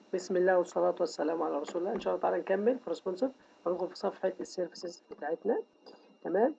بسم الله والصلاة والسلام على رسول الله إن شاء الله تعالى نكمل في ريسبونسيف وندخل في صفحة السيرفيسز بتاعتنا تمام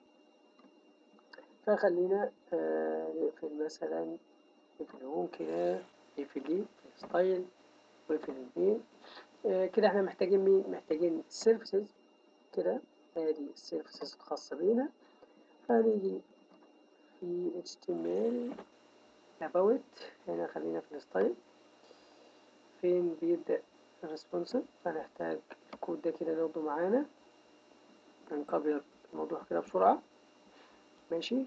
فخلينا آه نقفل مثلا نقفل هون كده نقفل دي ستايل ونقفل المين آه كده احنا محتاجين مين محتاجين السيرفيسز كده ادي السيرفيسز الخاصة بينا فهنيجي في HTML about هنا خلينا في الستايل فين بيبدأ الريسبونسيف فنحتاج الكود ده كده ناخده معانا هنكبر الموضوع كده بسرعة ماشي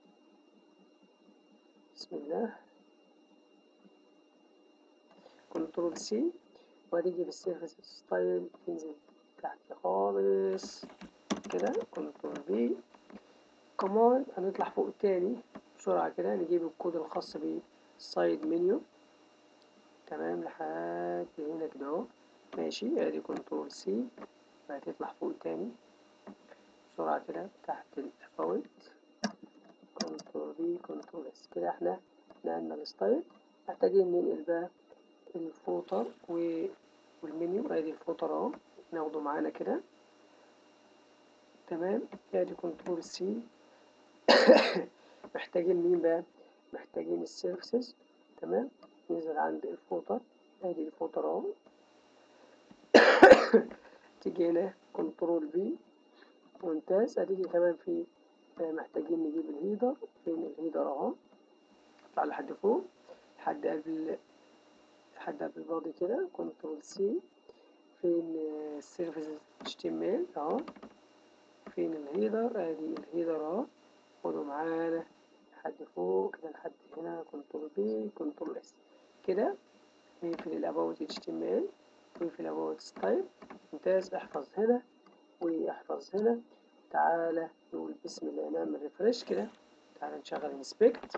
بسم الله كنترول سي وهتيجي في السيرفيس ستايل تنزل تحت خالص كده كنترول بي كمان هنطلع فوق تاني بسرعة كده نجيب الكود الخاص بالسايد منيو تمام لحد هنا كده اهو ماشي ادي كنترول سي وهتطلع فوق تاني بسرعة كده تحت الافوت كنترول بي كنترول اس كده احنا نقلنا الستايل محتاجين ننقل بقى الفوتر والمنيو ادي الفوتر اهو ناخده معانا كده تمام ادي كنترول سي محتاجين مين بقى محتاجين السيرفيسز تمام ننزل عند الفوتر ادي الفوتر اهو تيجي هنا كنترول بي ممتاز اديجي كمان في محتاجين نجيب الهيدر فين الهيدر اهو اطلع لحد فوق لحد قبل لحد قبل البادي كده كنترول سي فين السيرفيس اتش تي ام ال اهو فين الهيدر ادي الهيدر اهو خده معانا لحد فوق كده لحد هنا كنترول بي كنترول اس كده نقفل الاباوت اتش تي ام ال ونقفل الاباوت ستايل ممتاز احفظ هنا واحفظ هنا تعالى نقول بسم الله نعمل ريفرش كده تعالى نشغل انسبكت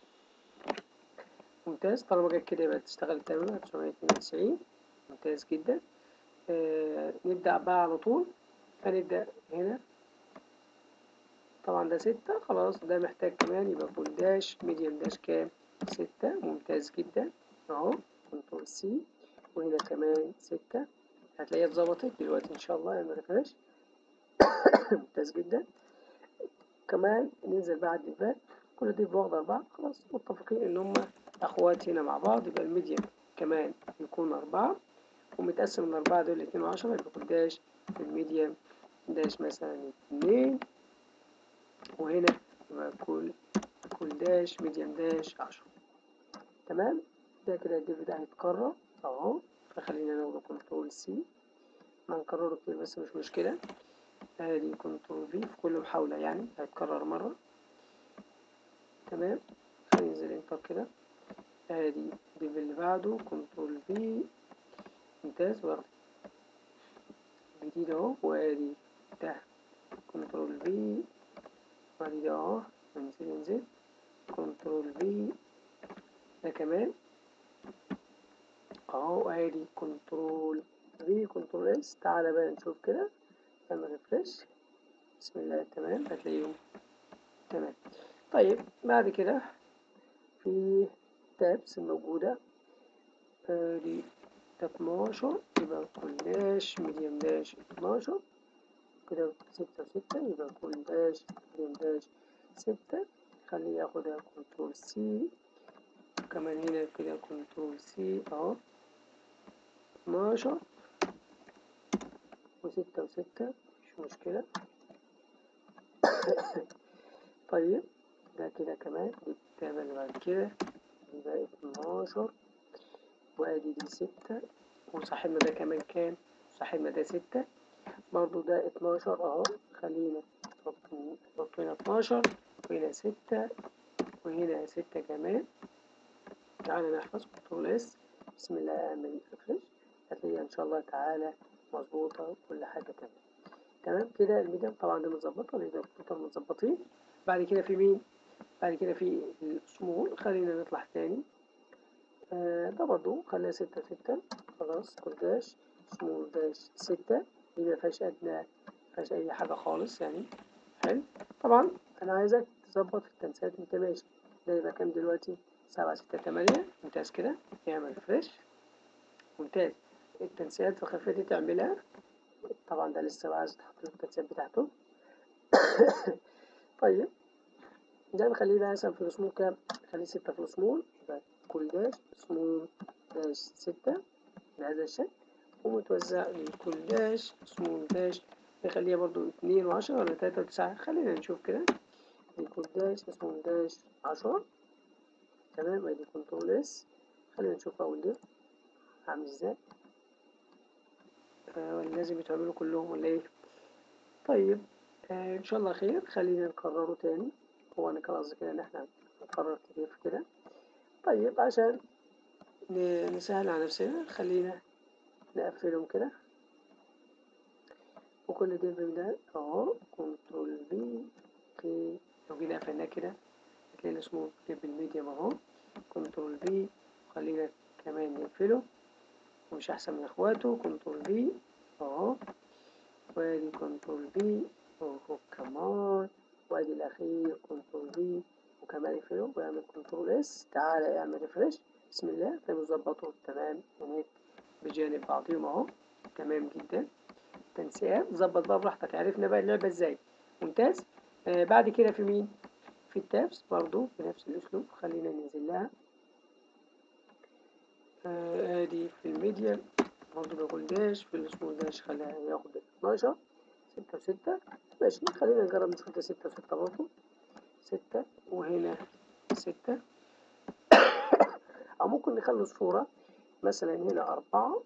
ممتاز طالما جت كده يبقى تشتغل تمام 992 ممتاز جدا آه نبدأ بقى على طول هنبدأ هنا طبعا ده ستة خلاص ده محتاج كمان يبقى فول داش ميديم داش كام ستة ممتاز جدا اهو كنترول سي وهنا كمان ستة هتلاقيها اتظبطت دلوقتي ان شاء الله اعمل ريفرش ممتاز جدا كمان ننزل بقى على الديفات كل دي واخدة أربعة خلاص متفقين إن هما أخوات هنا مع بعض يبقى الميديم كمان يكون أربعة ومتقسم الأربعة دول اتنين وعشرة يبقى كل داش في الميديم داش مثلا اتنين وهنا يبقى كل كل داش ميديم داش عشرة تمام ده كده الديف ده هيتكرر أهو فخلينا ناخده كنترول سي هنكرره كتير بس مش مشكلة ادي كنترول في في كل محاولة يعني هيتكرر مرة تمام هننزل انتر كده ادي الديف اللي بعده كنترول في ممتاز واخد جديد اهو وادي ده كنترول في وادي ده اهو انزل انزل كنترول في ده كمان اهو ادي كنترول في كنترول اس تعالى بقى نشوف كده نعمل ريفرش بسم الله تمام هتلاقيهم تمام طيب بعد كده في تابس الموجودة ادي ده 12 يبقى كل داش ميديم داش 12 كده ستة وستة يبقى كل داش ميديم داش ستة خليه ياخدها كنترول سي كمان هنا كده كنترول سي اهو 12 وستة وستة مش مشكلة طيب ده كده كمان دي التابة اللي بعد كده يبقى اتناشر وادي دي ستة وصاحبنا ده كمان كام صاحبنا ده ستة برضو ده اتناشر اهو خلينا نحط هنا اتناشر وهنا ستة وهنا ستة كمان تعالى نحفظ كنترول اس بسم الله اعمل ريفرش هتلاقيها ان شاء الله تعالى مظبوطة وكل حاجة تمام تمام كده الميديم طبعا ده متظبطة لأن الكمبيوتر متظبطين بعد كده في مين؟ بعد كده في السمول خلينا نطلع تاني آه ده برضو خليها ستة ستة خلاص كل داش سمول داش ستة دي مفيهاش أدنى مفيهاش أي حاجة خالص يعني حلو طبعا أنا عايزك تظبط التنسيقات أنت ماشي ده يبقى كام دلوقتي؟ سبعة ستة تمانية ممتاز كده نعمل ريفرش ممتاز التنسيقات في الخلفية دي تعملها طبعا ده لسه عايز تحط له التنسيقات بتاعته طيب ده نخليه بقى مثلا في الرسوم كام؟ نخليه ستة في الرسوم يبقى كل داش رسوم داش ستة بهذا الشكل ومتوزع لكل داش رسوم داش نخليها برضو اتنين وعشرة ولا تلاتة وتسعة خلينا نشوف كده لكل داش رسوم داش عشرة تمام ادي كنترول اس خلينا نشوف اول ديف عامل ازاي آه ولا لازم يتعملوا كلهم ولا ايه طيب آه ان شاء الله خير خلينا نكرره تاني هو انا كان قصدي كده ان احنا نكرر كتير في كده طيب عشان نسهل على نفسنا خلينا نقفلهم كده وكل ديف ده اهو كنترول بي اوكي لو جينا قفلناه كده هتلاقي اسمه ديف الميديم اهو كنترول بي خلينا كمان نقفله ومش احسن من اخواته كنترول بي اهو وادي كنترول بي اهو كمان وادي الاخير كنترول بي وكمان اقفله واعمل كنترول اس تعالى اعمل ريفرش بسم الله تلاقي مظبطه تمام هناك بجانب بعضهم اهو تمام جدا تنسيقات ظبط بقى براحتك عرفنا بقى اللعبه ازاي ممتاز آه بعد كده في مين في التابس برضو بنفس الاسلوب خلينا ننزل لها آه ادي في الميديا برضو بقول داش في الاسمول داش خليها ياخد 12 ستة وستة ماشي خلينا نجرب نشوف ده ستة وستة برضو ستة وهنا ستة أو ممكن نخلي الصورة مثلا هنا أربعة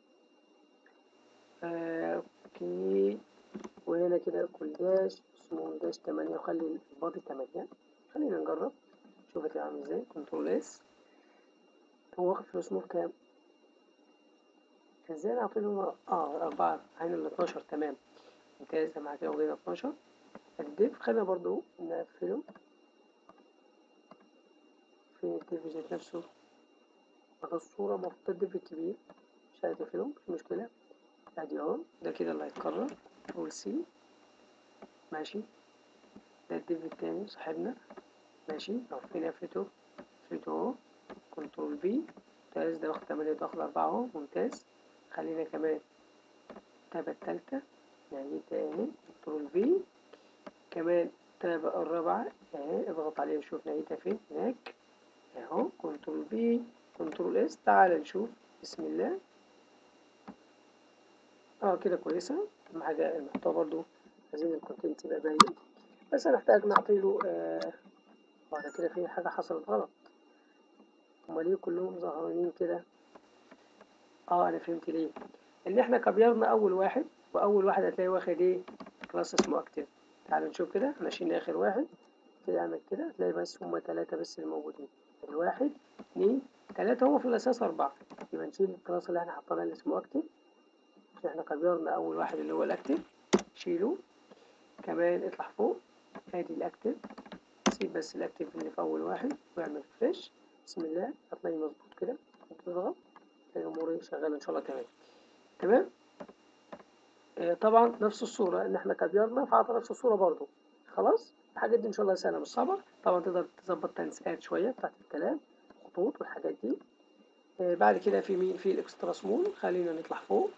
آه أوكي وهنا كده كل داش سمول داش تمانية وخلي الباضي تمانية خلينا نجرب شوف هتبقى عامل ازاي كنترول اس هو واخد في السمول كام؟ ازاي نعطيله اه أربعة هنا ال 12 تمام ممتاز مع كده واخدين 12 الديف خلينا برضو نقفله في الديف ذات نفسه على الصورة المفروض الديف الكبير مش هتقفله مش مشكلة ادي اهو ده كده اللي هيتكرر كنترول سي ماشي ده الديف التاني صاحبنا ماشي اهو فين قفلته قفلته اهو كنترول بي ممتاز ده واخد تمانية ده واخد أربعة اهو ممتاز خلينا كمان التابة التالتة يعني تاني كنترول في كمان التابة الرابعة اهي اضغط عليها وشوف نهايتها فين هناك اهو كنترول في كنترول اس تعال نشوف بسم الله اه كده كويسة أهم حاجة المحتوى برضو عايزين الكونتنت يبقى باين بس هنحتاج نعطيله اه ده كده في حاجة حصلت غلط هما ليه كلهم ظاهرين كده اه انا فهمت ليه ان احنا كبيرنا اول واحد واول واحد هتلاقي واخد ايه كلاس اسمه اكتف تعال نشوف كده احنا شلنا اخر واحد كده اعمل كده هتلاقي بس هما تلاتة بس اللي موجودين الواحد اتنين تلاتة هو في الاساس اربعة يبقى نشيل الكلاس اللي احنا حطيناه اللي اسمه اكتف عشان احنا كبيرنا اول واحد اللي هو الاكتف شيله كمان اطلع فوق ادي الاكتف سيب بس الاكتف اللي في اول واحد واعمل فريش بسم الله هتلاقي مظبوط كده تضغط الامور شغاله ان شاء الله تمام تمام آه طبعا نفس الصوره ان احنا كبيرنا فاعطى نفس الصوره برضو خلاص الحاجات دي ان شاء الله سهله مش صعبه طبعا تقدر تظبط تنسيقات شويه بتاعت الكلام خطوط والحاجات دي آه بعد كده في مين في الاكسترا سمول خلينا نطلع فوق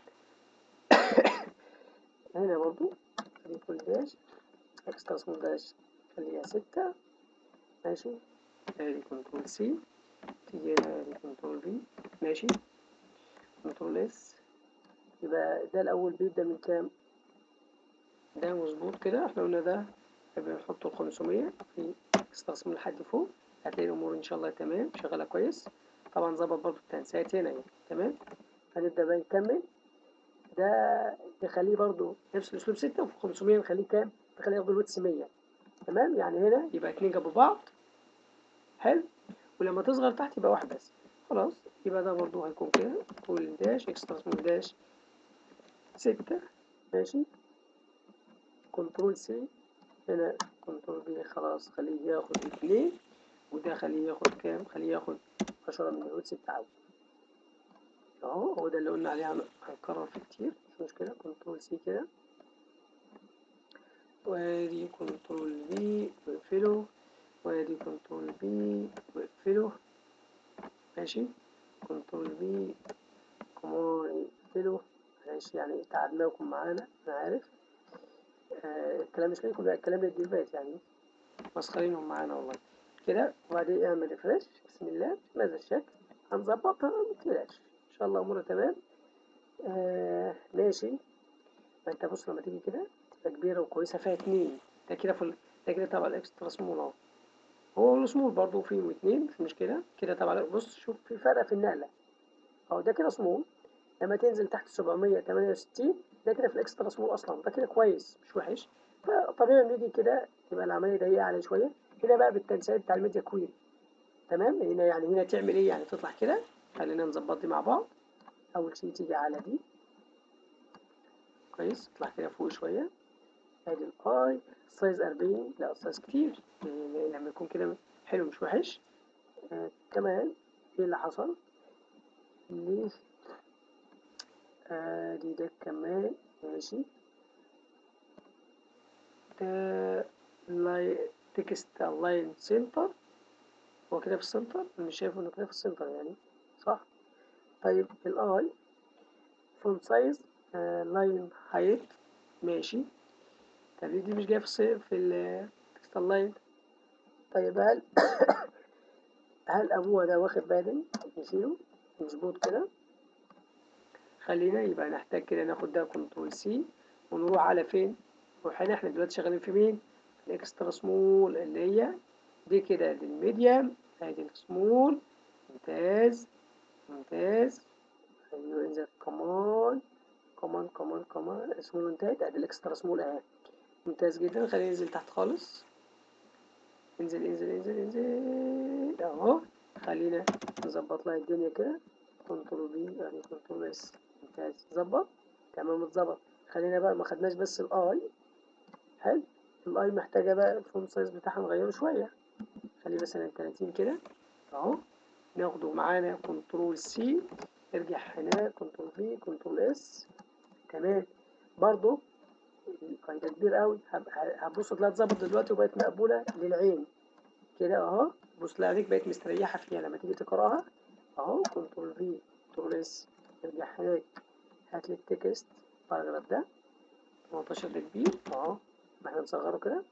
هنا برضو في كل داش اكسترا سمول داش خليها ستة ماشي ادي كنترول سي تيجي هنا ادي كنترول في ماشي كنترول اس يبقى ده الأول بيبدأ من كام؟ ده مظبوط كده احنا قلنا ده بنحطه الخمسمية في استخدام لحد فوق هتلاقي الأمور إن شاء الله تمام شغالة كويس طبعا ظبط برضه التنسيقات هنا يعني تمام هنبدأ بقى نكمل ده نخليه برضه نفس الأسلوب ستة وفي خمسمية نخليه كام؟ نخليه ياخد الويتس مية تمام يعني هنا يبقى اتنين جنب بعض حلو ولما تصغر تحت يبقى واحد بس خلاص يبقى ده برضو هيكون كده كل داش اكسترا سمول داش ستة ماشي كنترول سي هنا كنترول بي خلاص خليه ياخد اتنين وده خليه ياخد كام خليه ياخد عشرة من الويتس بتاعه اهو هو ده اللي قلنا عليه هنكرر فيه كتير مش مشكلة كنترول سي كده وادي كنترول بي واقفله وادي كنترول بي واقفله ماشي كنترول بي كمان نقفله معلش يعني تعبناكم معانا أنا عارف آه الكلام مش ليكم لا الكلام للديفات يعني مسخرينهم معانا والله كده وبعدين اعمل ريفرش بسم الله بهذا الشكل هنظبطها متقلقش ان شاء الله امورها تمام آه ماشي ما انت بص لما تيجي كده تبقى كبيرة وكويسة فيها اتنين ده كده في ال- ده كده تبع الاكسترا سمول اهو هو السمول برضه فيه اتنين مش مشكلة كده تبع بص شوف في فرق في النقلة اهو ده كده سمول لما تنزل تحت 768 ده كده في الاكسترا سمول اصلا ده كده كويس مش وحش فطبيعي لما يجي كده تبقى العملية ضيقة عليه شوية هنا بقى بالتنسيق بتاع الميديا كويري تمام هنا يعني هنا تعمل ايه يعني تطلع كده خلينا نظبط دي مع بعض اول شيء تيجي على دي كويس اطلع كده فوق شوية ادي الاي سايز 40 لا سايز كتير يعني لما يكون كده حلو مش وحش آه كمان ايه اللي حصل ليه ادي ده كمان ماشي ده لاي تكست لاين سنتر هو كده في السنتر أنا مش شايف انه كده في السنتر يعني صح طيب الاي فونت سايز لاين هايت ماشي طب دي مش جايه في الصي... في التكست لاين طيب هل هل ابوها ده واخد بالي نشيله مظبوط كده خلينا يبقى نحتاج كده ناخد ده كنترول سي ونروح على فين نروح هنا احنا دلوقتي شغالين في مين الاكسترا سمول اللي هي دي كده دي الميديم ادي السمول ممتاز ممتاز ايوه انزل كمان كمان كمان كمان سمول انتهت ادي الاكسترا سمول اهي ممتاز جدا خلينا ننزل تحت خالص انزل انزل انزل انزل اهو خلينا نظبط لها الدنيا كده كنترول بي يعني كنترول اس ممتاز ظبط تمام اتظبط خلينا بقى ما خدناش بس الاي حلو الاي محتاجه بقى الفونت سايز بتاعها نغيره شويه خليه مثلا 30 كده اهو ناخده معانا كنترول سي نرجع هنا كنترول في كنترول اس تمام برضو ده كبير قوي هتبص تلاقيها اتظبط دلوقتي وبقت مقبوله للعين كده اهو بص تلاقي عينيك بقت مستريحه فيها لما تيجي تقراها اهو كنترول في كنترول اس ارجع هناك هات لي التكست الباراجراف ده 18 ده كبير اهو ما احنا نصغره كده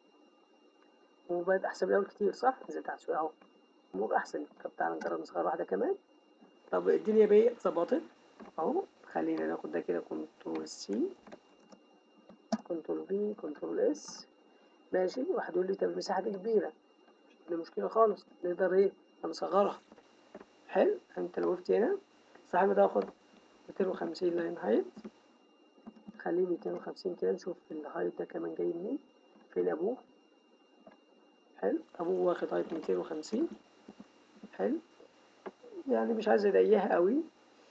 وبقت احسن من الاول كتير صح نزلت تحت شويه اهو مو احسن طب تعالى نجرب نصغر واحده كمان طب الدنيا بقى اتظبطت اهو خلينا ناخد ده كده كنترول سي كنترول في كنترول اس ماشي واحد يقول لي طب المساحه دي كبيره مش مشكله خالص نقدر ايه نصغرها حلو انت لو وقفت هنا صاحبي ده اخد 250 لاين هايت خليه 250 كده نشوف الهايت ده كمان جاي منين فين ابوه حلو ابوه واخد هايت 250 حلو يعني مش عايز اضيقها قوي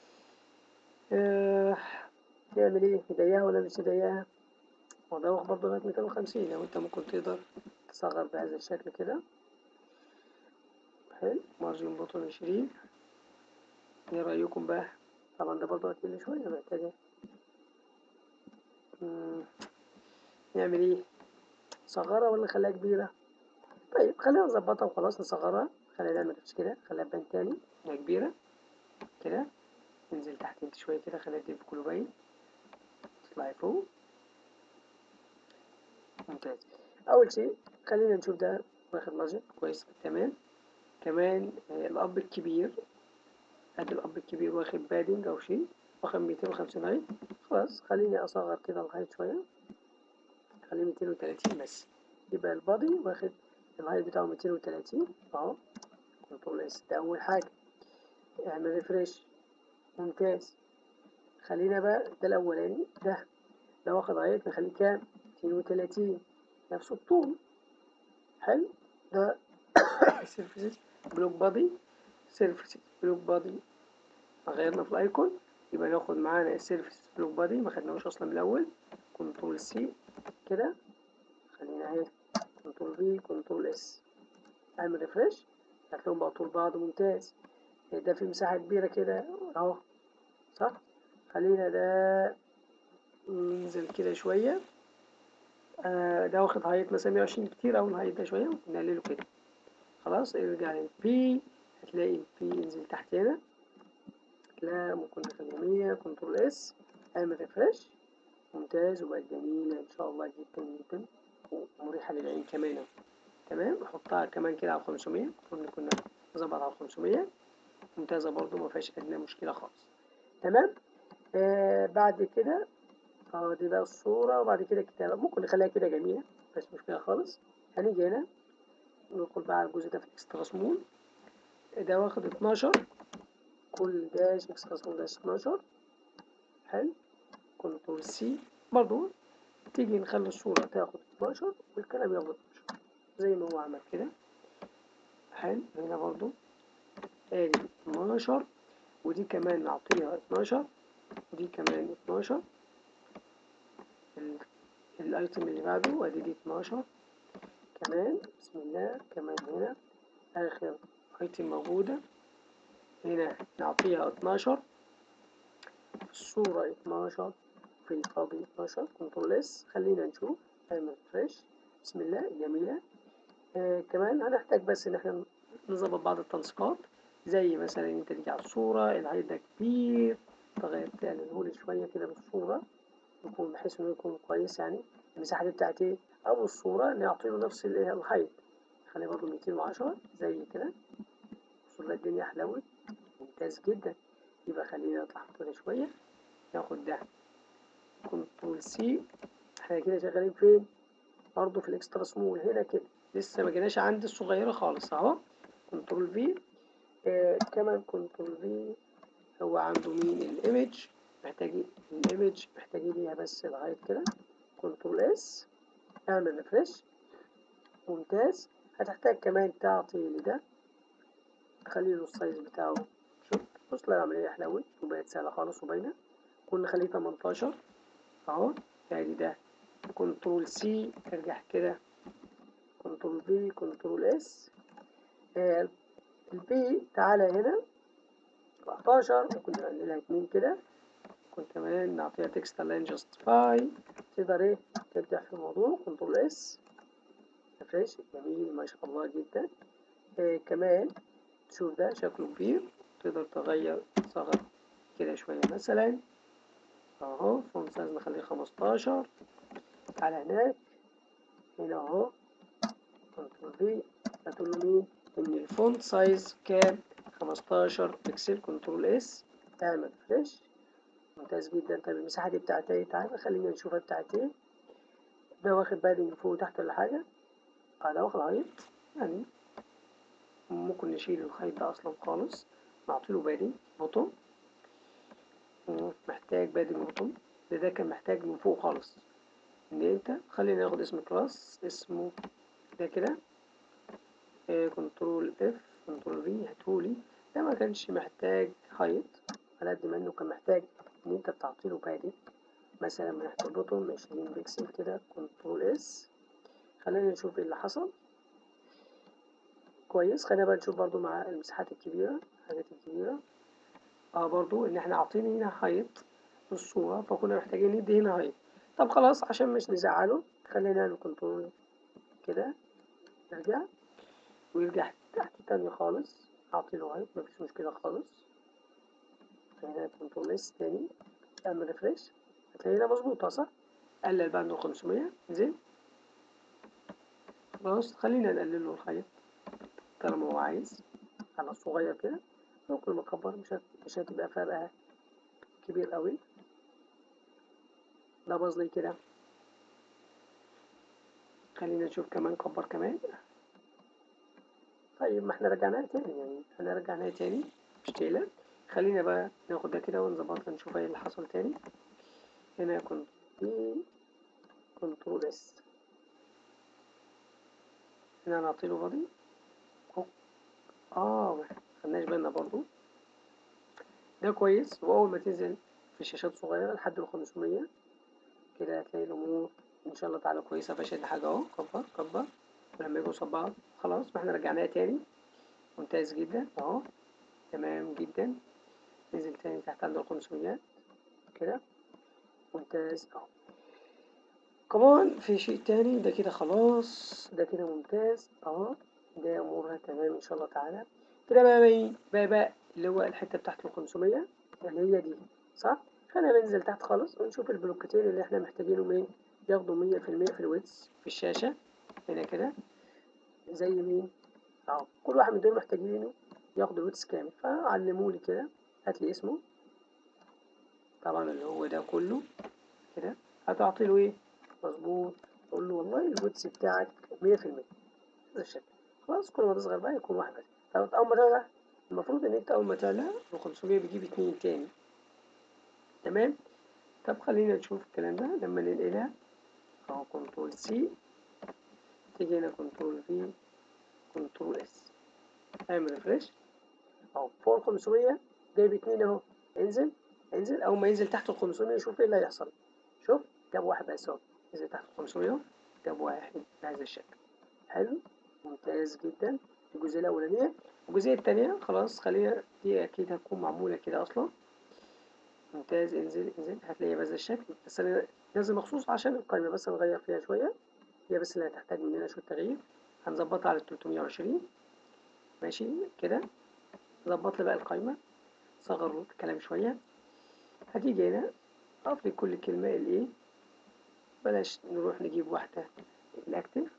آه نعمل ايه نضيقها ولا مش نضيقها هو ده واخد برضه لغايه 250 لو انت ممكن تقدر تصغر بهذا الشكل كده حلو مارجن بوتون 20 ايه رأيكم بقى طبعا ده برضه هتقل شوية محتاجة نعمل ايه نصغرها ولا نخليها كبيرة طيب خلينا نظبطها وخلاص نصغرها خلينا نعمل مش كده خليها تبان تاني انها كبيرة كده ننزل تحت انت شوية كده خليها الديف كله باين تطلعي فوق ممتاز أول شيء خلينا نشوف ده واخد مارجن كويس تمام كمان الأب الكبير ادي الاب الكبير واخد بادنج او شيء واخد 250 هايت خلاص خليني اصغر كده الهايت شويه خليه 230 بس يبقى البادي واخد الهايت بتاعه 230 اهو كنترول اس ده اول حاجه اعمل ريفريش ممتاز خلينا بقى ده الاولاني ده ده واخد هايت نخليه كام 230 نفس الطول حلو ده سيرفيسز بلوك بادي سيرفيس بلوك بادي غيرنا في الايكون يبقى ناخد معانا السيرفيس بلوك بادي ما خدناهوش اصلا من الاول كنترول سي كده خلينا اهي كنترول في كنترول اس اعمل ريفرش هتلاقيهم بقى طول بعض ممتاز ده في مساحة كبيرة كده اهو صح خلينا ده ننزل كده شوية آه ده واخد هايت مثلا 120 كتير اوي الهايت ده شوية نقلله كده خلاص ارجع في هتلاقي في انزل تحت هنا لا ممكن نخليها 100 كنترول اس اعمل ريفرش ممتاز وبقت جميلة ان شاء الله جدا جدا ومريحة للعين كمان تمام احطها كمان كده على 500 المفروض كنا نظبط على 500 ممتازة برضو ما فيهاش ادنى مشكلة خالص تمام آه بعد كده اه دي بقى الصورة وبعد كده الكتابة ممكن نخليها كده جميلة مفيهاش مشكلة خالص هنيجي هنا ندخل بقى على الجزء ده في الاكسترا سمول ده واخد 12 كل داش اكسترا سمول داش 12 حلو كنترول سي برضو تيجي نخلي الصورة تاخد 12 والكلام ياخد 12 زي ما هو عمل كده حلو هنا برضو ادي 12 ودي كمان نعطيها 12 ودي كمان 12 الايتم اللي بعده وادي دي 12 كمان بسم الله كمان هنا اخر ايتم موجودة هنا نعطيها 12 في الصورة 12 في الفاضي 12 كنترول اس خلينا نشوف اعمل فريش بسم الله جميلة آه كمان هنحتاج بس ان احنا نظبط بعض التنسيقات زي مثلا انت تيجي على الصورة الهايت ده كبير تغير تقلله لي شوية كده بالصورة يكون بحيث انه يكون كويس يعني المساحة دي بتاعت ايه او الصورة نعطي له نفس الايه الهايت خليها برضه 210 زي كده وصلنا الدنيا حلوت ممتاز جدا يبقى خلينا نطلع كده شوية ناخد ده كنترول سي احنا كده شغالين فين برضه في الاكسترا سمول هنا كده لسه ما جيناش عند الصغيرة خالص اهو كنترول في آه كمان كنترول في هو عنده مين الايمج محتاجين الايمج محتاجين ليها بس لغاية كده كنترول اس اعمل ريفرش ممتاز هتحتاج كمان تعطي لده تخلي له السايز بتاعه شوف بص العملية حلوت وبقت سهلة خالص وباينة كنا نخليه 18 اهو ادي ده كنترول سي ارجع كده كنترول في كنترول اس آه البي تعالى هنا 14 ممكن نقللها 2 كده ممكن كمان نعطيها تكست لاين جاستيفاي تقدر ايه تبدع في الموضوع كنترول اس ريفريش جميل ما شاء الله جدا آه كمان تشوف ده شكله كبير تقدر تغير صغر كده شوية مثلا اهو فونت سايز نخليه خمستاشر على هناك هنا اهو كنترول في هتقول له مين ان الفونت سايز كام خمستاشر بكسل كنترول اس اعمل فريش ممتاز جدا طيب المساحة دي بتاعت ايه تعالى خلينا نشوفها بتاعت ايه ده واخد بادنج فوق وتحت ولا حاجة اه ده واخد هايت يعني ممكن نشيل الخيط ده اصلا خالص نعطيله بادنج بوتوم محتاج بادنج بوتوم ده, ده كان محتاج من فوق خالص ان انت خلينا ناخد اسم كلاس اسمه ده كده آه كنترول اف كنترول في هاتهولي ده ما كانش محتاج هايت على قد ما انه كان محتاج ان انت تعطيله بادنج مثلا من تحت البوتوم عشرين بيكسل كده كنترول اس خلينا نشوف ايه اللي حصل كويس خلينا بقى نشوف برضو مع المساحات الكبيرة الحاجات الكبيرة اه برضو ان احنا عاطين هنا هايت للصورة فكنا محتاجين ندي هنا هايت طب خلاص عشان مش نزعله خلينا نعمل كنترول كده نرجع ويرجع تحت تاني خالص اعطي له هايت مفيش مشكلة خالص هنا كنترول اس تاني اعمل ريفريش هتلاقينا مظبوطة صح؟ قلل بقى من 500 زين خلاص خلينا نقلل له الخيط طالما هو عايز على الصغير كده ممكن مكبر مش هت... مش هتبقى فرقها كبير قوي ده باظ لي كده خلينا نشوف كمان كبر كمان طيب ما احنا رجعناها تاني يعني احنا رجعناها تاني مش تقلق خلينا بقى ناخد ده كده ونظبطها نشوف ايه اللي حصل تاني هنا كنت كنترول اس هنا نعطيله بادي اه ما خدناش بالنا برضو ده كويس واول ما تنزل في شاشات صغيرة لحد ال 500 كده هتلاقي الامور ان شاء الله تعالى كويسة فشد حاجة اهو كبر كبر ولما يجوا قصاد بعض خلاص ما احنا رجعناها تاني ممتاز جدا اهو تمام جدا نزل تاني تحت عند ال 500 كده ممتاز اهو كمان في شيء تاني ده كده خلاص ده كده ممتاز اهو ده امورها تمام ان شاء الله تعالى كده بقى بقى, بقى, بقى اللي هو الحته بتاعت ال 500 اللي هي دي صح؟ خلينا ننزل تحت خالص ونشوف البلوكتين اللي احنا محتاجينهم ايه ياخدوا مية في المية في الويتس في الشاشة هنا كده زي مين؟ اهو كل واحد من دول محتاجينه ياخد الويتس كامل فعلمولي كده هاتلي اسمه طبعا اللي هو ده كله كده هتعطي له ايه؟ مظبوط تقول له والله الويتس بتاعك مية في المية هذا الشكل خلاص كل ما تصغر بقى يكون واحد بس طب أول ما تعلى المفروض إن أنت أول ما تعلى ال 500 بتجيب اتنين تاني تمام طب خلينا نشوف الكلام ده لما ننقلها أهو كنترول سي تيجي هنا كنترول في كنترول اس اعمل ريفريش أهو فوق ال 500 جايب اتنين أهو انزل انزل أول ما ينزل تحت ال 500 شوف إيه اللي هيحصل شوف جاب واحد بس أهو نزل تحت ال 500 أهو جاب واحد بهذا الشكل حلو ممتاز جدا الجزئية الأولانية الجزئية التانية خلاص خلينا دي أكيد هتكون معمولة كده أصلا ممتاز انزل انزل هتلاقيها بهذا الشكل بس أنا نازل مخصوص عشان القايمة بس نغير فيها شوية هي بس اللي هتحتاج مننا شوية تغيير هنظبطها على 320 ماشي كده ظبط لي بقى القايمة صغر الكلام شوية هتيجي هنا أقف لي كل كلمة الإيه بلاش نروح نجيب واحدة الأكتف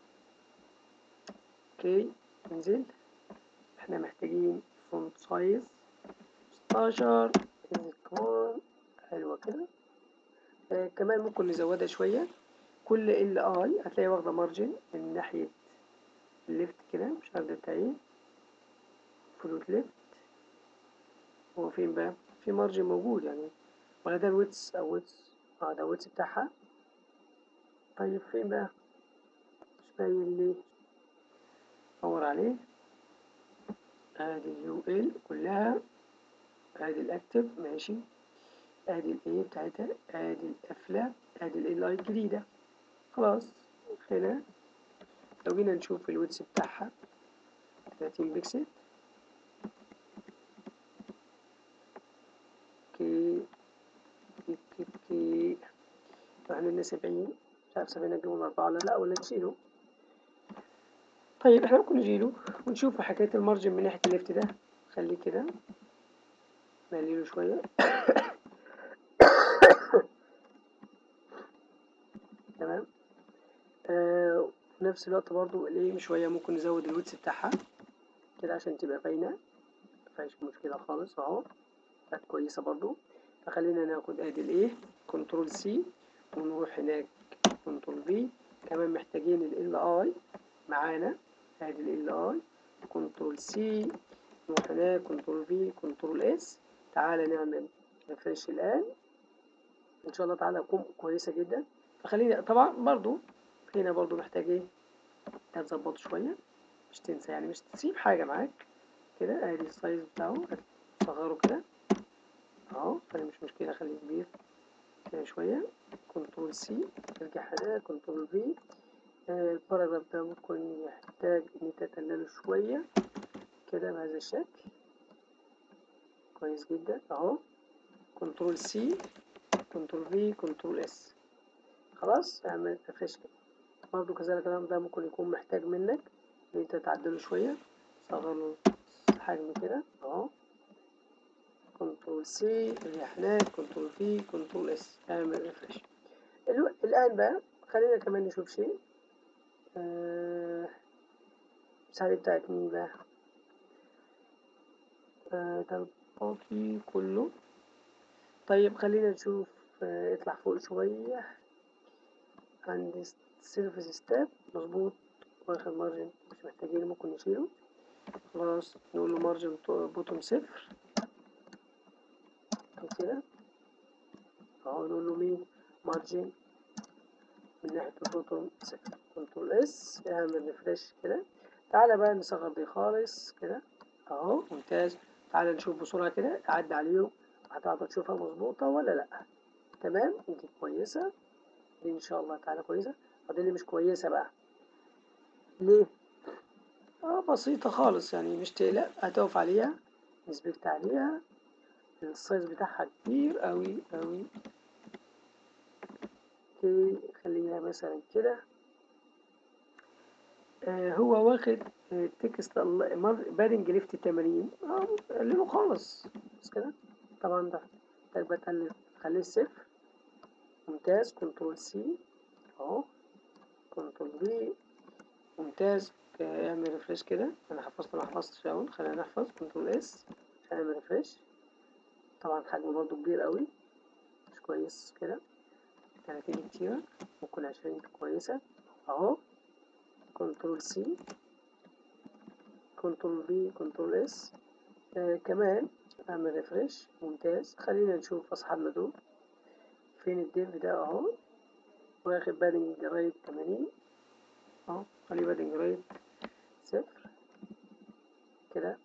اوكي انزل احنا محتاجين فونت سايز 16 انزل كمان حلوة كده آه كمان ممكن نزودها شوية كل ال اي هتلاقي واخدة مارجن من ناحية الليفت كده مش عارف ده بتاع ايه فلوت ليفت هو فين بقى في مارجن موجود يعني ولا ده الويتس او ويتس اه ده الويتس بتاعها طيب فين بقى مش باين ليه دور عليه ادي اليو ال كلها ادي الاكتف ماشي ادي الايه بتاعتها ادي القفله ادي ال اي الجديده خلاص هنا لو جينا نشوف الويتس بتاعها 30 بكسل اوكي اوكي اوكي احنا لنا 70 مش عارف 70 نجيبه من 4 ولا لا ولا نشيله طيب احنا ممكن نجيله ونشوف حكاية المارجن من ناحية الليفت ده خليه كده نقلله شوية تمام آه في نفس الوقت برضو الايه شوية ممكن نزود الويتس بتاعها كده عشان تبقى باينة مفيهاش مشكلة خالص اهو كانت كويسة برضو فخلينا ناخد ادي الايه كنترول سي ونروح هناك كنترول في كمان محتاجين ال اي معانا ادي ال اي كنترول سي نروح هناك كنترول في كنترول اس تعالى نعمل ريفريش الان ان شاء الله تعالى تكون كويسه جدا فخلينا طبعا برضو هنا برضو محتاج ايه تظبطه شويه مش تنسى يعني مش تسيب حاجه معاك كده ادي السايز بتاعه صغره كده اهو خلي مش مشكله خليه كبير كده شويه كنترول سي ارجع هنا كنترول في الباراجراف ده ممكن يحتاج ان انت تقلله شوية كده بهذا الشكل كويس جدا اهو كنترول سي كنترول في كنترول اس خلاص اعمل ريفريش كده برضه كذلك الكلام ده ممكن يكون محتاج منك ان انت تعدله شوية صغر له حجم كده اهو كنترول سي ارجع هناك كنترول في كنترول اس اعمل ريفريش الان بقى خلينا كمان نشوف شيء المساعدة بتاعت مين بقى آه ده الباقي كله طيب خلينا نشوف آه اطلع فوق شوية عند سيرفيس ستاب مظبوط واخد مارجن مش محتاجين ممكن نشيله خلاص نقول له مارجن بوتوم صفر كده اهو نقول له مين مارجن من ناحية البوتوم صفر كنترول اس اعمل ريفريش كده تعالى بقى نصغر دي خالص كده اهو ممتاز تعالى نشوف بسرعة كده عدى عليهم هتقدر تشوفها مظبوطة ولا لأ تمام دي كويسة دي إن شاء الله تعالى كويسة فدي اللي مش كويسة بقى ليه؟ اه بسيطة خالص يعني مش تقلق هتقف عليها نسبكت عليها السايز بتاعها كبير أوي أوي اوكي خليها مثلا كده آه هو واخد آه تكست بادنج ليفت 80 اه قلله خالص بس كده طبعا ده محتاج بقى تقلل خليه صفر ممتاز كنترول سي اهو كنترول في ممتاز اعمل ريفريش كده انا حفظت ما حفظتش اول خلينا نحفظ كنترول اس اعمل ريفريش طبعا حجمه برضه كبير قوي مش كويس كده تلاتين كتيرة ممكن عشرين كويسة اهو كنترول سي كنترول في كنترول اس آه كمان اعمل ريفريش ممتاز خلينا نشوف اصحابنا دول فين الديف ده اهو واخد بادنج رايت تمانين اهو خليه بادنج رايت صفر كده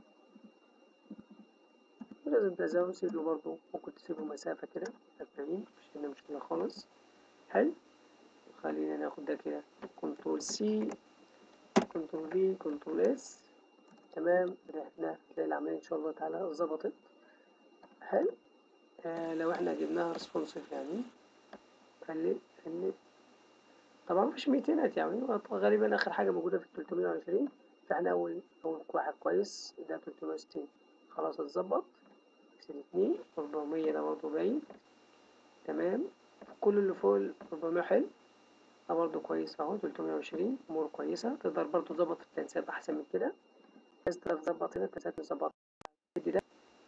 لازم تزود سيبه برضه ممكن تسيبه مسافة كده أربعين مش هنا مشكلة خالص حلو خلينا ناخد ده كده كنترول سي كنترول في كنترول اس تمام احنا تلاقي العملية ان شاء الله تعالى ظبطت حلو آه لو احنا جبناها ريسبونسيف يعني قلل قلل طبعا مفيش ميتينات يعني غالبا اخر حاجة موجودة في التلتمية وعشرين فاحنا اول اول واحد كويس ده تلتمية وستين خلاص اتظبط اتنين أربعمية ده برضه باين تمام كل اللي فوق الأربعمية حلو ده برضه كويس اهو تلتمية وعشرين أمور كويسة تقدر برضه تظبط التنسيق أحسن من كده عايز تظبط هنا التنسيق نظبط ده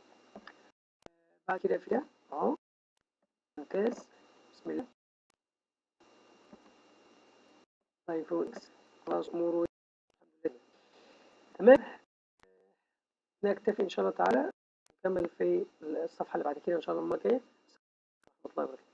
بعد كده في ده اهو ممتاز بسم الله ايفون اكس خلاص أموره الحمد لله تمام نكتفي إن شاء الله تعالى نكمل في الصفحة اللي بعد كده إن شاء الله المرة الجاية ورحمة الله وبركاته